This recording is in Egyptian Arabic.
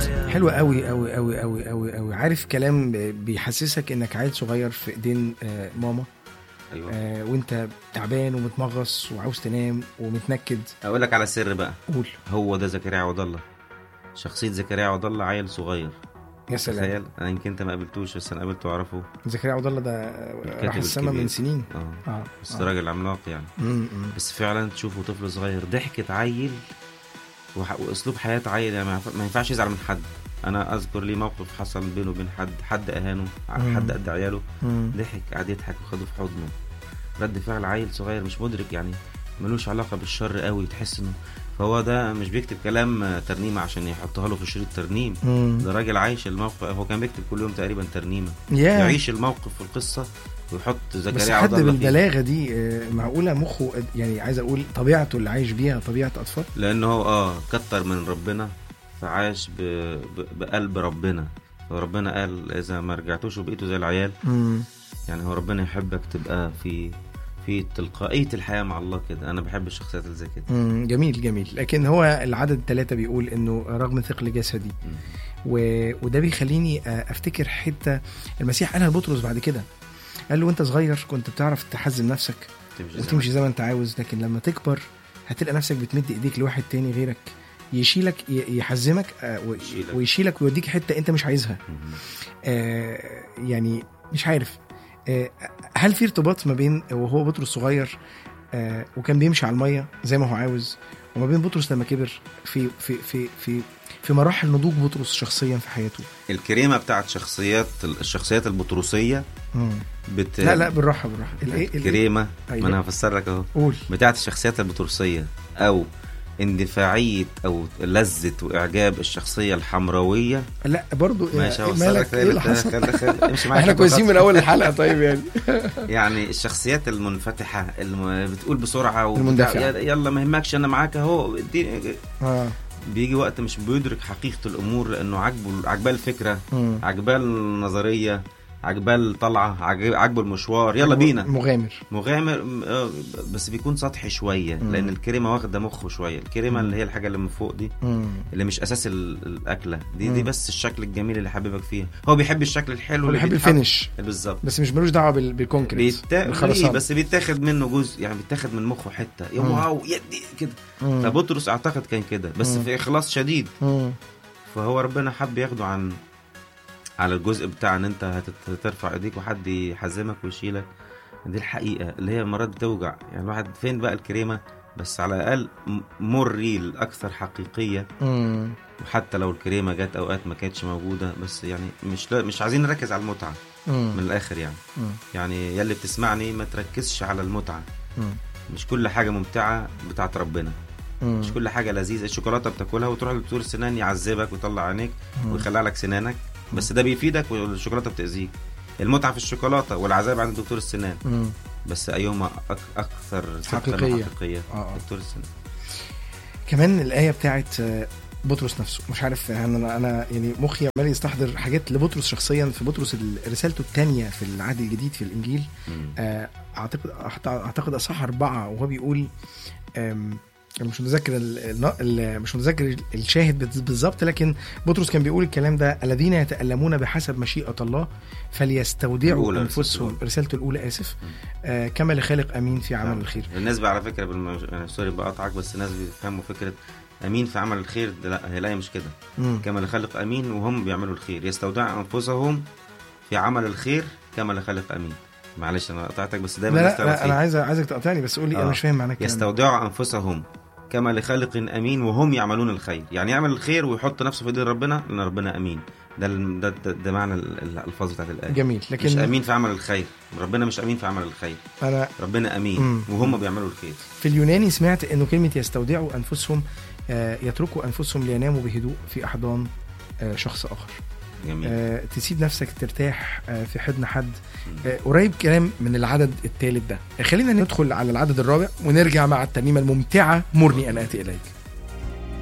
حلوة قوي قوي قوي قوي قوي قوي عارف كلام بيحسسك انك عيل صغير في ايدين آه، ماما ايوه آه، وانت تعبان ومتمغص وعاوز تنام ومتنكد اقول لك على سر بقى قول هو ده زكريا عوض الله شخصيه زكريا عوض الله عيل صغير يا سلام تخيل انا يمكن انت ما قابلتوش بس انا قابلته واعرفه زكريا عبد الله ده الكاتب راح السما الكبير. من سنين اه اه بس آه. راجل عملاق يعني مم، مم. بس فعلا تشوفه طفل صغير ضحكة عيل وح... واسلوب حياة عيل يعني ما ينفع- ما ينفعش يزعل من حد انا اذكر لي موقف حصل بينه وبين حد حد اهانه مم. حد قد عياله مم. ضحك قعد يضحك وخده في حضنه رد فعل عيل صغير مش مدرك يعني ملوش علاقة بالشر قوي تحس انه فهو ده مش بيكتب كلام آه، ترنيمة عشان يحطها له في شريط ترنيم مم. ده راجل عايش الموقف هو كان بيكتب كل يوم تقريبا ترنيمة يا يعيش الموقف في القصة ويحط بس زكريا حد عبد الله فيه. بالبلاغه دي آه، معقوله مخه قد- يعني عايز اقول طبيعته اللي عايش بيها طبيعه اطفال لانه هو اه كتر من ربنا فعاش ب... ب... بقلب ربنا فربنا قال اذا ما رجعتوش وبقيتوا زي العيال مم. يعني هو ربنا يحبك تبقى في في تلقائيه الحياه مع الله كده انا بحب الشخصيات اللي زي كده مم. جميل جميل لكن هو العدد ثلاثة بيقول انه رغم ثقل جسدي مم. و... وده بيخليني آه، افتكر حته المسيح قالها لبطرس بعد كده قال له وانت صغير كنت بتعرف تحزم نفسك تمشي زي وتمشي زي ما انت عاوز لكن لما تكبر هتلقى نفسك بتمد ايديك لواحد تاني غيرك يشيلك ي- يحزمك آه، و- يشيلك. ويشيلك ويوديك حته انت مش عايزها مم. آه، يعني مش عارف آه، هل في ارتباط ما بين وهو بطرس صغير آه، وكان بيمشي على الميه زي ما هو عاوز وما بين بطرس لما كبر في في في في في مراحل نضوج بطرس شخصيا في حياته الكريمه بتاعت شخصيات الشخصيات البطروسيه مم. بت... لا لا بالراحه بالراحه الايه الإيه؟ الكريمه أيوة. ما انا هفسر لك اهو قول بتاعت الشخصيات البطرسية أو اندفاعية أو لذة وإعجاب الشخصية الحمراوية لا برضو ماشي إيه هوصلك مالك ايه اللي حصل خلي خلي امشي معايا احنا خطوة كويسين خطوة. من اول الحلقه طيب يعني يعني الشخصيات المنفتحة اللي بتقول بسرعة وبتاع- المندفعة. يا- يلا ما يهمكش أنا معاك أهو اديني- اه بيجي وقت مش بيدرك حقيقة الأمور لأنه عاجبه عاجباه الفكرة مم. عاجباه النظرية عاجباه الطلعة عاجب- عاجبه المشوار يلا بينا مغامر مغامر م- آه، بس بيكون سطحي شويه مم. لان الكريمه واخده مخه شويه الكريمه اللي هي الحاجه اللي من فوق دي مم. اللي مش اساس ال- الاكله دي مم. دي بس الشكل الجميل اللي حبيبك فيها هو بيحب الشكل الحلو هو اللي بيحب بيتحط- الفينش بالظبط بس مش ملوش دعوه بال- بالكونكريت بيتا... بالخرسانة. ليه؟ بس بيتاخد منه جزء يعني بيتاخد من مخه حته يا مم. واو يدي كده مم. فبطرس اعتقد كان كده بس مم. في اخلاص شديد مم. فهو ربنا حب ياخده عن على الجزء بتاع ان انت هتت- هترفع ايديك وحد يحزمك ويشيلك دي الحقيقه اللي هي مرات بتوجع يعني الواحد فين بقى الكريمه بس على الاقل م- مور ريل اكثر حقيقيه مم. وحتى لو الكريمه جت اوقات ما كانتش موجوده بس يعني مش لا مش عايزين نركز على المتعه مم. من الاخر يعني مم. يعني يلي بتسمعني ما تركزش على المتعه مم. مش كل حاجه ممتعه بتاعت ربنا مم. مش كل حاجه لذيذه الشوكولاته بتاكلها وتروح لدكتور السنان يعذبك ويطلع عينيك مم. ويخلع لك سنانك بس ده بيفيدك والشوكولاته بتاذيك المتعه في الشوكولاته والعذاب عند دكتور السنان مم. بس ايهما أك اكثر صدقاً حقيقية. وحقيقيه آه، آه. دكتور السنان كمان الآية بتاعت آه، بطرس نفسه مش عارف انا انا يعني مخي عمال يستحضر حاجات لبطرس شخصيا في بطرس ال- رسالته الثانيه في العهد الجديد في الانجيل مم. آه، اعتقد أعت- اعتقد اصح اربعه وهو بيقول آم، أنا مش متذكر ال- الن- ال- مش متذكر الشاهد بت- بالظبط لكن بطرس كان بيقول الكلام ده الذين يتألمون بحسب مشيئة الله فليستودعوا الأولى، أنفسهم رسالته رسالته الأولى آسف آه كما لخالق أمين في عمل الخير الناس بقى على فكره بالم... أنا سوري بقطعك بس الناس بيفهموا فكره امين في عمل الخير ده لا هي لا هي مش كده مم. كما لخلق امين وهم بيعملوا الخير يستودع انفسهم في عمل الخير كما لخلق امين معلش انا قطعتك بس دايما لا الناس لا, تعرف لا انا إيه. عايز عايزك تقاطعني بس قول لي انا آه. مش فاهم معنى الكلام ده. يستودع انفسهم كما لخالق امين وهم يعملون الخير يعني يعمل الخير ويحط نفسه في ايدين ربنا لان ربنا امين ده ال- ده, ده, ده معنى ال- الالفاظ بتاعت الايه جميل لكن مش امين في عمل الخير ربنا مش امين في عمل الخير انا ربنا امين مم. وهم بيعملوا الخير في اليوناني سمعت انه كلمه يستودعوا انفسهم آه، يتركوا انفسهم ليناموا بهدوء في احضان آه، شخص اخر جميل آه، تسيب نفسك ترتاح آه، في حضن حد آه، قريب كلام من العدد الثالث ده خلينا ندخل على العدد الرابع ونرجع مع الترنيمه الممتعه مرني ان اتي اليك